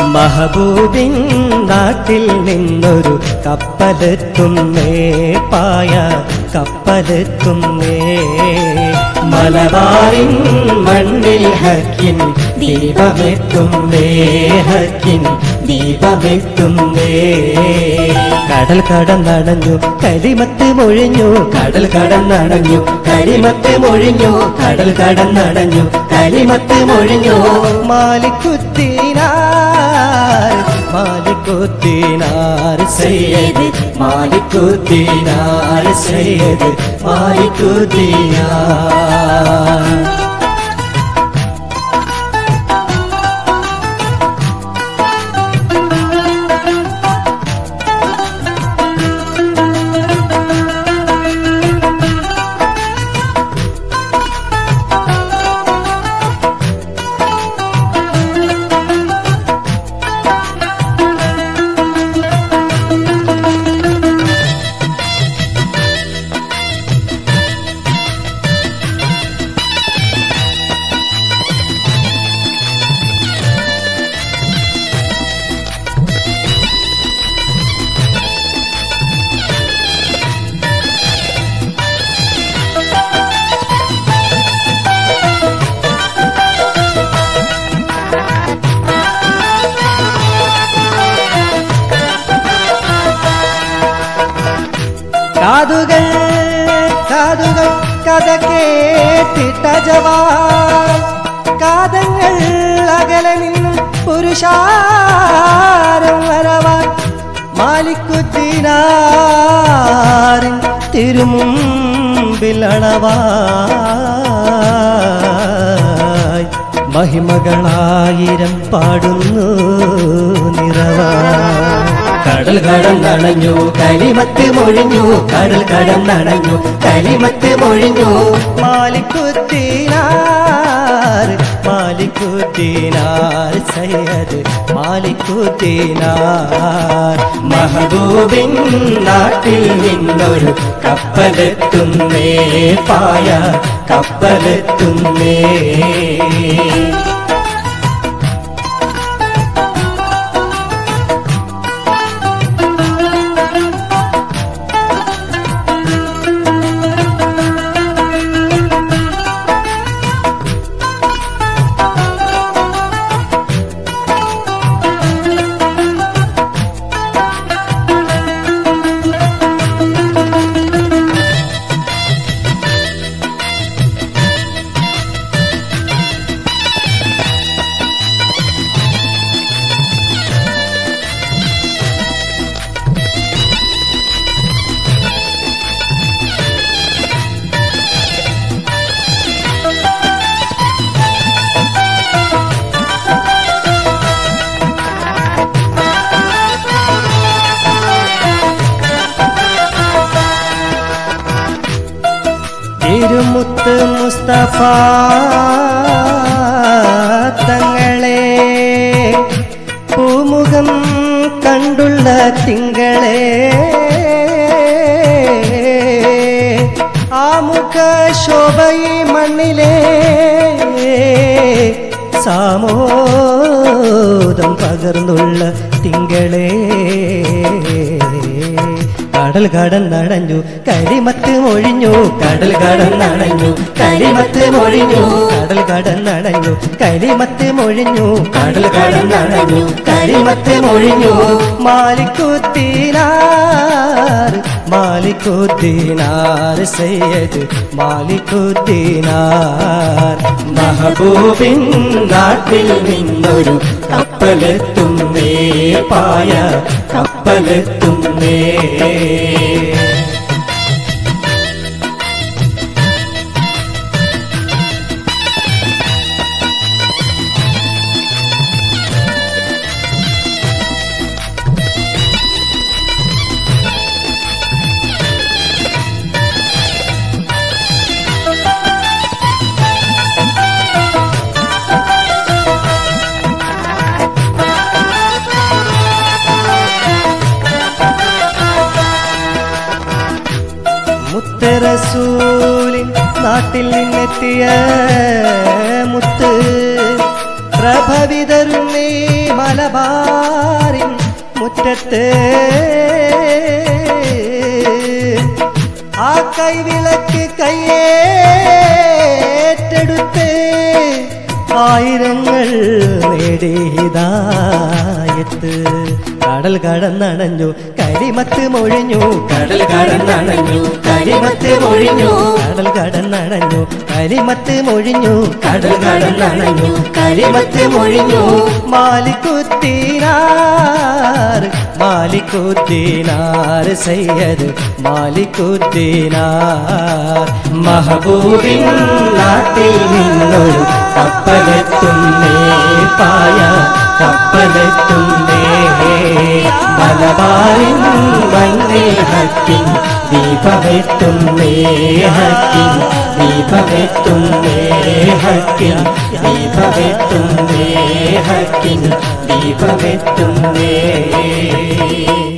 മഹബൂബിൻ നാട്ടിൽ നിന്നൊരു കപ്പലെത്തുന്നേ പായ കപ്പലെത്തുന്നേ മലബാറിൻ മണ്ണിൽ ഹക്കിൻ ദീപമെത്തുന്നേ ഹക്കിൻ ദീപമെത്തുന്നേ കടൽ കടന്നടഞ്ഞു കരിമത്ത് മൊഴിഞ്ഞു കടൽ കടന്നടഞ്ഞു കരിമത്ത് മൊഴിഞ്ഞു കടൽ കടന്നടഞ്ഞു കരിമത്ത് മൊഴിഞ്ഞു മാലിക്കുത്തിനാർ മാലിക്കുത്തിനാർ സയ്യദ് മാലിക്കുത്തിനാർ സയ്യദ് മാലിക്കുത്തിനാർ കാതുകൾ കാതുകൾ കഥ കേട്ടിട്ട ജവാൻ കാതങ്ങൾ അകലെ നിന്നും പുരുഷാരം വരവാൻ മാലിക്കുത്തിനാറിൻ തിരുമുമ്പിലണവായി മഹിമകളായിരം പാടുന്നു നിറവാ കടൽ കടന്നണഞ്ഞു കരിമത്ത് മൊഴിഞ്ഞു കടൽ കടന്നണഞ്ഞു കരിമത്ത് മൊഴിഞ്ഞു മാലിക്കുത്തിനാർ മാലിക്കുത്തിനാർ സയ്യദ് മാലിക്കുത്തിനാർ മഹബൂബിൻ നാട്ടിൽ നിന്നൊരു കപ്പലെത്തുന്നേ പായ കപ്പലെത്തുന്നേ തിരുമുത്ത് മുസ്തഫ തങ്ങളെ പൂമുഖം കണ്ടുള്ള തിങ്കളെ ആമുഖ ശോഭയി മണ്ണിലെ സാമോദം പകർന്നുള്ള തിങ്കളെ കടൽ കടന്നടഞ്ഞു കരിമത്ത് മൊഴിഞ്ഞു കടൽ കടന്നടഞ്ഞു കരിമത്ത് മൊഴിഞ്ഞു കടൽ കടന്നടഞ്ഞു കരിമത്ത് മൊഴിഞ്ഞു കടൽ കടന്നടഞ്ഞു കരിമത്ത് മൊഴിഞ്ഞു മാലിക്കുത്തിനാർ മാലിക്കുത്തിനാർ സയ്യദ് മാലിക്കുത്തിനാർ മഹബൂബിൻ നാട്ടിൽ നിന്നൊരു കപ്പലെത്തുന്നേ പായ കപ്പലെത്തുന്നേ മുത്തറസൂലിൻ നാട്ടിൽ നിന്നെത്തിയ മുത്ത് പ്രഭവിതരുന്നേ മലബാറിൽ മലബാറിൻ മുറ്റത്ത് ആ കൈവിളക്ക് കയ്യേറ്റെടുത്ത് ആയിരങ്ങൾ നേടി ഹിദായത്ത് കടൽ കടന്നണഞ്ഞു കരിമത്ത് മൊഴിഞ്ഞു കടൽ കടന്നണഞ്ഞു കരിമത്ത് മൊഴിഞ്ഞു കടൽ കടന്നണഞ്ഞു കരിമത്ത് മൊഴിഞ്ഞു കടൽ കടന്നണഞ്ഞു കരിമത്ത് മൊഴിഞ്ഞു മാലിക്കുദ്ദീനാർ മാലിക്കുദ്ദീനാർ സയ്യദ് മാലിക്കുദ്ദീനാർ മഹബൂബിൻ നാട്ടിൽ നിന്നൊരു കപ്പലെത്തുന്നേ പായ കപ്പലെത്തുന്നേ മലബാറിൻ മണ്ണിൽ ഹക്കിൻ ദീപമെത്തുന്നേ ഹക്കിൻ ദീപമെത്തുന്നേ ഹക്കിൻ ദീപമെത്തുന്നേ ഹക്കിൻ ദീപമെത്തുന്നേ